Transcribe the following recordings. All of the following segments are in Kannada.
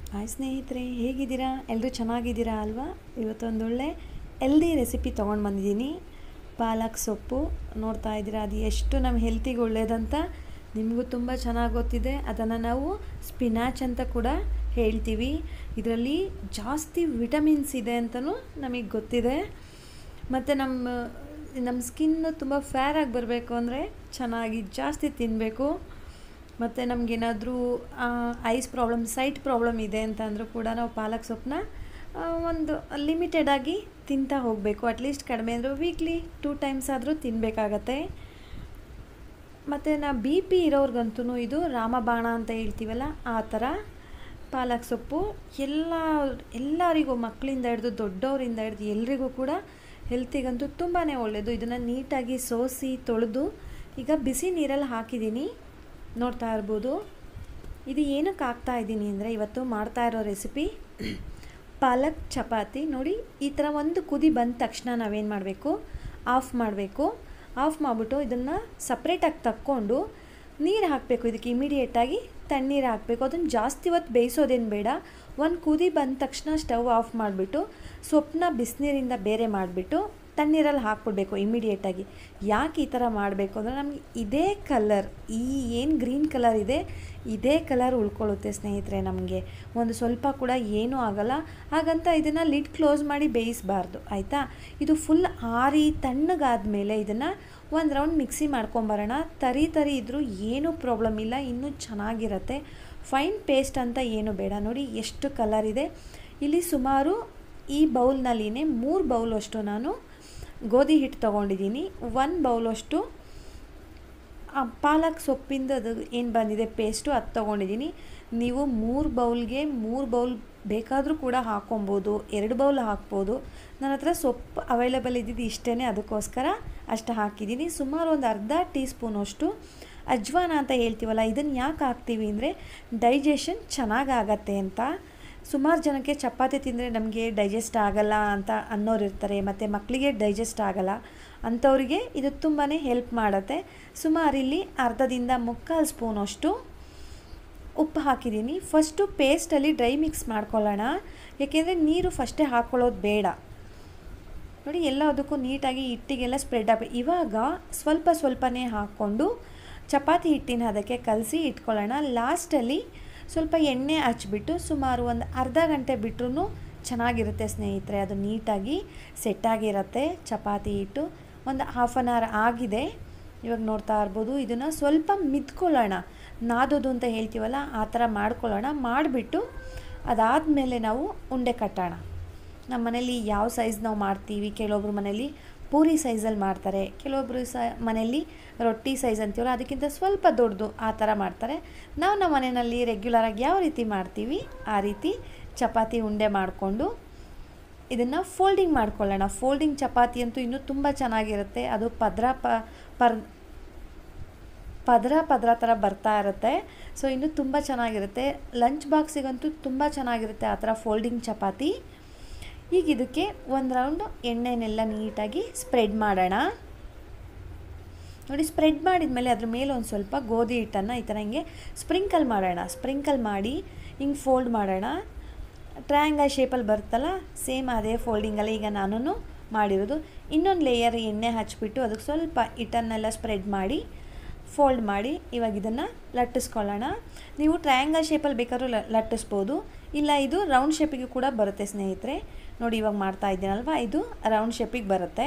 ಹಾಯ್ ಸ್ನೇಹಿತರೆ ಹೇಗಿದ್ದೀರಾ ಎಲ್ಲರೂ ಚೆನ್ನಾಗಿದ್ದೀರಾ ಅಲ್ವಾ ಇವತ್ತೊಂದೊಳ್ಳೆ ಎಲ್ದಿ ರೆಸಿಪಿ ತೊಗೊಂಡು ಬಂದಿದ್ದೀನಿ ಪಾಲಕ್ ಸೊಪ್ಪು ನೋಡ್ತಾ ಇದ್ದೀರಾ ಅದು ಎಷ್ಟು ನಮ್ಮ ಹೆಲ್ತಿಗೆ ಒಳ್ಳೇದಂತ ನಿಮಗೂ ತುಂಬ ಚೆನ್ನಾಗಿ ಗೊತ್ತಿದೆ ಅದನ್ನು ನಾವು ಸ್ಪಿನಾಚ್ ಅಂತ ಕೂಡ ಹೇಳ್ತೀವಿ ಇದರಲ್ಲಿ ಜಾಸ್ತಿ ವಿಟಮಿನ್ಸ್ ಇದೆ ಅಂತಲೂ ನಮಗೆ ಗೊತ್ತಿದೆ ಮತ್ತು ನಮ್ಮ ನಮ್ಮ ಸ್ಕಿನ್ನು ತುಂಬ ಫೇರಾಗಿ ಬರಬೇಕು ಅಂದರೆ ಚೆನ್ನಾಗಿ ಜಾಸ್ತಿ ತಿನ್ನಬೇಕು ಮತ್ತು ನಮಗೇನಾದರೂ ಐಸ್ ಪ್ರಾಬ್ಲಮ್ ಸೈಟ್ ಪ್ರಾಬ್ಲಮ್ ಇದೆ ಅಂತ ಅಂದರೂ ಕೂಡ ನಾವು ಪಾಲಕ್ ಸೊಪ್ಪನ್ನ ಒಂದು ಲಿಮಿಟೆಡಾಗಿ ತಿಂತಾ ಹೋಗಬೇಕು ಅಟ್ಲೀಸ್ಟ್ ಕಡಿಮೆ ಅಂದರೂ ವೀಕ್ಲಿ ಟೂ ಟೈಮ್ಸ್ ಆದರೂ ತಿನ್ನಬೇಕಾಗತ್ತೆ ಮತ್ತು ನಾ ಬಿ ಪಿ ಇರೋರ್ಗಂತೂ ಇದು ರಾಮಬಾಣ ಅಂತ ಹೇಳ್ತೀವಲ್ಲ ಆ ಥರ ಪಾಲಕ್ ಸೊಪ್ಪು ಎಲ್ಲ ಎಲ್ಲರಿಗೂ ಮಕ್ಕಳಿಂದ ಹಿಡಿದು ದೊಡ್ಡವರಿಂದ ಹಿಡಿದು ಎಲ್ರಿಗೂ ಕೂಡ ಹೆಲ್ತಿಗಂತೂ ತುಂಬಾ ಒಳ್ಳೆಯದು ಇದನ್ನು ನೀಟಾಗಿ ಸೋಸಿ ತೊಳೆದು ಈಗ ಬಿಸಿ ನೀರಲ್ಲಿ ಹಾಕಿದ್ದೀನಿ ನೋಡ್ತಾ ಇರ್ಬೋದು ಇದು ಏನಕ್ಕೆ ಹಾಕ್ತಾ ಇದ್ದೀನಿ ಅಂದರೆ ಇವತ್ತು ಮಾಡ್ತಾ ಇರೋ ರೆಸಿಪಿ ಪಾಲಕ್ ಚಪಾತಿ ನೋಡಿ ಈ ಥರ ಒಂದು ಕುದಿ ಬಂದ ತಕ್ಷಣ ನಾವೇನು ಮಾಡಬೇಕು ಆಫ್ ಮಾಡಬೇಕು ಆಫ್ ಮಾಡಿಬಿಟ್ಟು ಇದನ್ನು ಸಪ್ರೇಟಾಗಿ ತಕ್ಕೊಂಡು ನೀರು ಹಾಕಬೇಕು ಇದಕ್ಕೆ ಇಮಿಡಿಯೇಟಾಗಿ ತಣ್ಣೀರು ಹಾಕಬೇಕು ಅದನ್ನು ಜಾಸ್ತಿ ಹೊತ್ತು ಬೇಯಿಸೋದೇನು ಬೇಡ ಒಂದು ಕುದಿ ಬಂದ ತಕ್ಷಣ ಸ್ಟವ್ ಆಫ್ ಮಾಡಿಬಿಟ್ಟು ಸೊಪ್ಪನ್ನ ಬಿಸಿನೀರಿಂದ ಬೇರೆ ಮಾಡಿಬಿಟ್ಟು ತಣ್ಣೀರಲ್ಲಿ ಹಾಕ್ಬಿಡ್ಬೇಕು ಇಮಿಡಿಯೇಟಾಗಿ ಯಾಕೆ ಈ ಥರ ಮಾಡಬೇಕು ಅಂದರೆ ನಮಗೆ ಇದೇ ಕಲರ್ ಈ ಏನು ಗ್ರೀನ್ ಕಲರ್ ಇದೆ ಇದೇ ಕಲರ್ ಉಳ್ಕೊಳ್ಳುತ್ತೆ ಸ್ನೇಹಿತರೆ ನಮಗೆ ಒಂದು ಸ್ವಲ್ಪ ಕೂಡ ಏನೂ ಆಗಲ್ಲ ಹಾಗಂತ ಇದನ್ನು ಲಿಡ್ ಕ್ಲೋಸ್ ಮಾಡಿ ಬೇಯಿಸಬಾರ್ದು ಆಯಿತಾ ಇದು ಫುಲ್ ಆರಿ ತಣ್ಣಗಾದ್ಮೇಲೆ ಇದನ್ನು ಒಂದು ರೌಂಡ್ ಮಿಕ್ಸಿ ಮಾಡ್ಕೊಂಬರೋಣ ತರಿ ತರಿ ಇದ್ದರೂ ಏನೂ ಪ್ರಾಬ್ಲಮ್ ಇಲ್ಲ ಇನ್ನೂ ಚೆನ್ನಾಗಿರುತ್ತೆ ಫೈನ್ ಪೇಸ್ಟ್ ಅಂತ ಏನು ಬೇಡ ನೋಡಿ ಎಷ್ಟು ಕಲರ್ ಇದೆ ಇಲ್ಲಿ ಸುಮಾರು ಈ ಬೌಲ್ನಲ್ಲಿನೇ ಮೂರು ಬೌಲಷ್ಟು ನಾನು ಗೋಧಿ ಹಿಟ್ಟು ತೊಗೊಂಡಿದ್ದೀನಿ ಒಂದು ಬೌಲಷ್ಟು ಪಾಲಕ್ ಸೊಪ್ಪಿಂದ ಅದು ಏನು ಬಂದಿದೆ ಪೇಸ್ಟು ಅದು ತೊಗೊಂಡಿದ್ದೀನಿ ನೀವು ಮೂರು ಬೌಲ್ಗೆ ಮೂರು ಬೌಲ್ ಬೇಕಾದರೂ ಕೂಡ ಹಾಕೊಬೋದು ಎರಡು ಬೌಲ್ ಹಾಕ್ಬೋದು ನನ್ನ ಹತ್ರ ಸೊಪ್ಪು ಅವೈಲೇಬಲ್ ಇದ್ದಿದ್ದು ಇಷ್ಟೇ ಅದಕ್ಕೋಸ್ಕರ ಅಷ್ಟು ಹಾಕಿದ್ದೀನಿ ಸುಮಾರು ಒಂದು ಅರ್ಧ ಟೀ ಸ್ಪೂನಷ್ಟು ಅಜ್ವಾನ ಅಂತ ಹೇಳ್ತೀವಲ್ಲ ಇದನ್ನು ಯಾಕೆ ಹಾಕ್ತೀವಿ ಅಂದರೆ ಡೈಜೆಷನ್ ಚೆನ್ನಾಗಾಗತ್ತೆ ಅಂತ ಸುಮಾರು ಜನಕ್ಕೆ ಚಪಾತಿ ತಿಂದರೆ ನಮಗೆ ಡೈಜೆಸ್ಟ್ ಆಗಲ್ಲ ಅಂತ ಅನ್ನೋರು ಇರ್ತಾರೆ ಮತ್ತು ಮಕ್ಕಳಿಗೆ ಡೈಜೆಸ್ಟ್ ಆಗಲ್ಲ ಅಂಥವ್ರಿಗೆ ಇದು ತುಂಬಾ ಹೆಲ್ಪ್ ಮಾಡುತ್ತೆ ಸುಮಾರು ಇಲ್ಲಿ ಅರ್ಧದಿಂದ ಮುಕ್ಕಾಲು ಸ್ಪೂನಷ್ಟು ಉಪ್ಪು ಹಾಕಿದ್ದೀನಿ ಫಸ್ಟು ಪೇಸ್ಟಲ್ಲಿ ಡ್ರೈ ಮಿಕ್ಸ್ ಮಾಡ್ಕೊಳ್ಳೋಣ ಏಕೆಂದರೆ ನೀರು ಫಸ್ಟೇ ಹಾಕ್ಕೊಳ್ಳೋದು ಬೇಡ ನೋಡಿ ಎಲ್ಲದಕ್ಕೂ ನೀಟಾಗಿ ಹಿಟ್ಟಿಗೆಲ್ಲ ಸ್ಪ್ರೆಡ್ ಆಗಬೇಕು ಇವಾಗ ಸ್ವಲ್ಪ ಸ್ವಲ್ಪನೇ ಹಾಕ್ಕೊಂಡು ಚಪಾತಿ ಹಿಟ್ಟಿನ ಅದಕ್ಕೆ ಕಲಸಿ ಇಟ್ಕೊಳ್ಳೋಣ ಲಾಸ್ಟಲ್ಲಿ ಸ್ವಲ್ಪ ಎಣ್ಣೆ ಹಚ್ಬಿಟ್ಟು ಸುಮಾರು ಒಂದು ಅರ್ಧ ಗಂಟೆ ಬಿಟ್ಟರು ಚೆನ್ನಾಗಿರುತ್ತೆ ಸ್ನೇಹಿತರೆ ಅದು ನೀಟಾಗಿ ಸೆಟ್ಟಾಗಿರುತ್ತೆ ಚಪಾತಿ ಹಿಟ್ಟು ಒಂದು ಹಾಫ್ ಆನ್ ಅವರ್ ಆಗಿದೆ ಇವಾಗ ನೋಡ್ತಾ ಇರ್ಬೋದು ಇದನ್ನು ಸ್ವಲ್ಪ ಮಿದ್ಕೊಳ್ಳೋಣ ನಾದೋದು ಅಂತ ಹೇಳ್ತೀವಲ್ಲ ಆ ಥರ ಮಾಡ್ಕೊಳ್ಳೋಣ ಮಾಡಿಬಿಟ್ಟು ಅದಾದಮೇಲೆ ನಾವು ಉಂಡೆ ಕಟ್ಟೋಣ ನಮ್ಮ ಮನೇಲಿ ಯಾವ ಸೈಜ್ ನಾವು ಮಾಡ್ತೀವಿ ಕೆಲವೊಬ್ರು ಮನೇಲಿ ಪೂರಿ ಸೈಜಲ್ಲಿ ಮಾಡ್ತಾರೆ ಕೆಲವೊಬ್ರು ಸ ಮನೆಯಲ್ಲಿ ರೊಟ್ಟಿ ಸೈಜ್ ಅಂತೀವಲ್ಲ ಅದಕ್ಕಿಂತ ಸ್ವಲ್ಪ ದೊಡ್ಡದು ಆ ಥರ ಮಾಡ್ತಾರೆ ನಾವು ನಮ್ಮ ಮನೆಯಲ್ಲಿ ರೆಗ್ಯುಲರಾಗಿ ಯಾವ ರೀತಿ ಮಾಡ್ತೀವಿ ಆ ರೀತಿ ಚಪಾತಿ ಉಂಡೆ ಮಾಡಿಕೊಂಡು ಇದನ್ನು ಫೋಲ್ಡಿಂಗ್ ಮಾಡ್ಕೊಳ್ಳೋಣ ಫೋಲ್ಡಿಂಗ್ ಚಪಾತಿ ಅಂತೂ ಇನ್ನೂ ತುಂಬ ಚೆನ್ನಾಗಿರುತ್ತೆ ಅದು ಪದ್ರ ಪ ಪರ್ ಪದರ ಪದರ ಥರ ಬರ್ತಾ ಇರುತ್ತೆ ಸೊ ಇನ್ನೂ ತುಂಬ ಚೆನ್ನಾಗಿರುತ್ತೆ ಲಂಚ್ ಬಾಕ್ಸಿಗಂತೂ ತುಂಬ ಚೆನ್ನಾಗಿರುತ್ತೆ ಆ ಥರ ಫೋಲ್ಡಿಂಗ್ ಚಪಾತಿ ಈಗ ಇದಕ್ಕೆ ಒಂದು ರೌಂಡು ಎಣ್ಣೆನೆಲ್ಲ ನೀಟಾಗಿ ಸ್ಪ್ರೆಡ್ ಮಾಡೋಣ ನೋಡಿ ಸ್ಪ್ರೆಡ್ ಮಾಡಿದ್ಮೇಲೆ ಅದ್ರ ಮೇಲೆ ಒಂದು ಸ್ವಲ್ಪ ಗೋಧಿ ಹಿಟ್ಟನ್ನು ಈ ಥರ ಹಿಂಗೆ ಸ್ಪ್ರಿಂಕಲ್ ಮಾಡೋಣ ಸ್ಪ್ರಿಂಕಲ್ ಮಾಡಿ ಹಿಂಗೆ ಫೋಲ್ಡ್ ಮಾಡೋಣ ಟ್ರಯಾಂಗಲ್ ಶೇಪಲ್ಲಿ ಬರುತ್ತಲ್ಲ ಸೇಮ್ ಅದೇ ಫೋಲ್ಡಿಂಗಲ್ಲಿ ಈಗ ನಾನು ಮಾಡಿರೋದು ಇನ್ನೊಂದು ಲೇಯರ್ ಎಣ್ಣೆ ಹಚ್ಬಿಟ್ಟು ಅದಕ್ಕೆ ಸ್ವಲ್ಪ ಹಿಟ್ಟನ್ನೆಲ್ಲ ಸ್ಪ್ರೆಡ್ ಮಾಡಿ ಫೋಲ್ಡ್ ಮಾಡಿ ಇವಾಗ ಇದನ್ನು ಲಟ್ಟಿಸ್ಕೊಳ್ಳೋಣ ನೀವು ಟ್ರಯಾಂಗಲ್ ಶೇಪಲ್ಲಿ ಬೇಕಾದ್ರೂ ಲಟ್ಟಿಸ್ಬೋದು ಇಲ್ಲ ಇದು ರೌಂಡ್ ಶೇಪಿಗೆ ಕೂಡ ಬರುತ್ತೆ ಸ್ನೇಹಿತರೆ ನೋಡಿ ಇವಾಗ ಮಾಡ್ತಾ ಇದ್ದೀನಲ್ವ ಇದು ರೌಂಡ್ ಶೇಪಿಗೆ ಬರುತ್ತೆ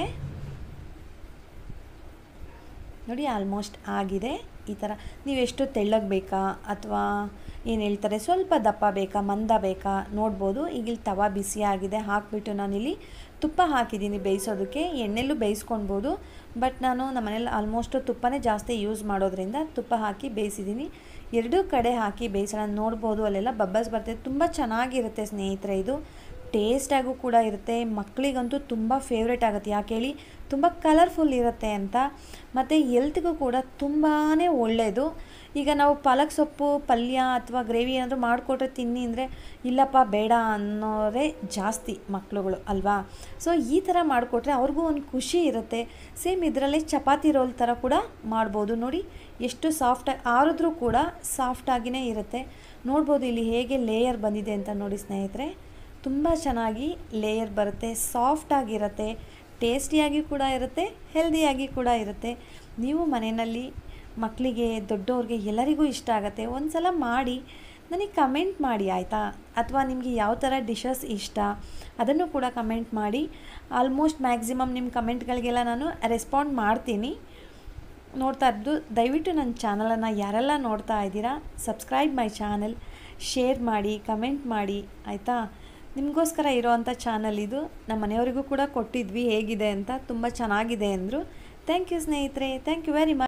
ನೋಡಿ ಆಲ್ಮೋಸ್ಟ್ ಆಗಿದೆ ಈ ಥರ ನೀವೆಷ್ಟು ತೆಳ್ಳಗೆ ಬೇಕಾ ಅಥವಾ ಏನು ಹೇಳ್ತಾರೆ ಸ್ವಲ್ಪ ದಪ್ಪ ಬೇಕಾ ಮಂದ ಬೇಕಾ ನೋಡ್ಬೋದು ಈಗ ಇಲ್ಲಿ ತವ ಬಿಸಿ ಆಗಿದೆ ಹಾಕಿಬಿಟ್ಟು ನಾನಿಲ್ಲಿ ತುಪ್ಪ ಹಾಕಿದ್ದೀನಿ ಬೇಯಿಸೋದಕ್ಕೆ ಎಣ್ಣೆಲ್ಲೂ ಬೇಯಿಸ್ಕೊಳ್ಬೋದು ಬಟ್ ನಾನು ನಮ್ಮ ಮನೇಲಿ ಆಲ್ಮೋಸ್ಟು ತುಪ್ಪನೇ ಜಾಸ್ತಿ ಯೂಸ್ ಮಾಡೋದ್ರಿಂದ ತುಪ್ಪ ಹಾಕಿ ಬೇಯಿಸಿದ್ದೀನಿ ಎರಡೂ ಕಡೆ ಹಾಕಿ ಬೇಯಿಸೋಣ ನೋಡ್ಬೋದು ಅಲ್ಲೆಲ್ಲ ಬಬ್ಬಲ್ಸ್ ಬರ್ತದೆ ತುಂಬ ಚೆನ್ನಾಗಿರುತ್ತೆ ಸ್ನೇಹಿತರೆ ಇದು ಟೇಸ್ಟಾಗೂ ಕೂಡ ಇರುತ್ತೆ ಮಕ್ಕಳಿಗಂತೂ ತುಂಬ ಫೇವ್ರೇಟ್ ಆಗುತ್ತೆ ಯಾಕೆ ಹೇಳಿ ತುಂಬ ಕಲರ್ಫುಲ್ ಇರುತ್ತೆ ಅಂತ ಮತ್ತು ಎಲ್ತ್ಗೂ ಕೂಡ ತುಂಬಾ ಒಳ್ಳೆಯದು ಈಗ ನಾವು ಪಾಲಕ್ ಸೊಪ್ಪು ಪಲ್ಯ ಅಥವಾ ಗ್ರೇವಿ ಏನಾದರೂ ಮಾಡಿಕೊಟ್ರೆ ತಿನ್ನಿ ಅಂದರೆ ಇಲ್ಲಪ್ಪ ಬೇಡ ಅನ್ನೋರೇ ಜಾಸ್ತಿ ಮಕ್ಕಳುಗಳು ಅಲ್ವಾ ಸೊ ಈ ಥರ ಮಾಡಿಕೊಟ್ರೆ ಅವ್ರಿಗೂ ಒಂದು ಖುಷಿ ಇರುತ್ತೆ ಸೇಮ್ ಇದರಲ್ಲೇ ಚಪಾತಿ ರೋಲ್ ಥರ ಕೂಡ ಮಾಡ್ಬೋದು ನೋಡಿ ಎಷ್ಟು ಸಾಫ್ಟಾಗಿ ಆರಿದ್ರೂ ಕೂಡ ಸಾಫ್ಟಾಗಿಯೇ ಇರುತ್ತೆ ನೋಡ್ಬೋದು ಇಲ್ಲಿ ಹೇಗೆ ಲೇಯರ್ ಬಂದಿದೆ ಅಂತ ನೋಡಿ ಸ್ನೇಹಿತರೆ ತುಂಬ ಚೆನ್ನಾಗಿ ಲೇಯರ್ ಬರುತ್ತೆ ಸಾಫ್ಟಾಗಿರುತ್ತೆ ಟೇಸ್ಟಿಯಾಗಿ ಕೂಡ ಇರುತ್ತೆ ಹೆಲ್ದಿಯಾಗಿ ಕೂಡ ಇರುತ್ತೆ ನೀವು ಮನೆಯಲ್ಲಿ ಮಕ್ಕಳಿಗೆ ದೊಡ್ಡವ್ರಿಗೆ ಎಲ್ಲರಿಗೂ ಇಷ್ಟ ಆಗುತ್ತೆ ಒಂದು ಸಲ ಮಾಡಿ ನನಗೆ ಕಮೆಂಟ್ ಮಾಡಿ ಆಯಿತಾ ಅಥವಾ ನಿಮಗೆ ಯಾವ ಥರ ಡಿಶಸ್ ಇಷ್ಟ ಅದನ್ನು ಕೂಡ ಕಮೆಂಟ್ ಮಾಡಿ ಆಲ್ಮೋಸ್ಟ್ ಮ್ಯಾಕ್ಸಿಮಮ್ ನಿಮ್ಮ ಕಮೆಂಟ್ಗಳಿಗೆಲ್ಲ ನಾನು ರೆಸ್ಪಾಂಡ್ ಮಾಡ್ತೀನಿ ನೋಡ್ತಾ ಇದ್ದು ದಯವಿಟ್ಟು ನನ್ನ ಚಾನಲನ್ನು ಯಾರೆಲ್ಲ ನೋಡ್ತಾ ಇದ್ದೀರಾ ಸಬ್ಸ್ಕ್ರೈಬ್ ಮೈ ಚಾನಲ್ ಶೇರ್ ಮಾಡಿ ಕಮೆಂಟ್ ಮಾಡಿ ಆಯಿತಾ ನಿಮಗೋಸ್ಕರ ಇರೋವಂಥ ಚಾನಲ್ ಇದು ನಮ್ಮ ಮನೆಯವರಿಗೂ ಕೂಡ ಕೊಟ್ಟಿದ್ವಿ ಹೇಗಿದೆ ಅಂತ ತುಂಬ ಚೆನ್ನಾಗಿದೆ ಅಂದರು ಥ್ಯಾಂಕ್ ಯು ಸ್ನೇಹಿತರೆ ಥ್ಯಾಂಕ್ ಯು ವೆರಿ ಮಚ್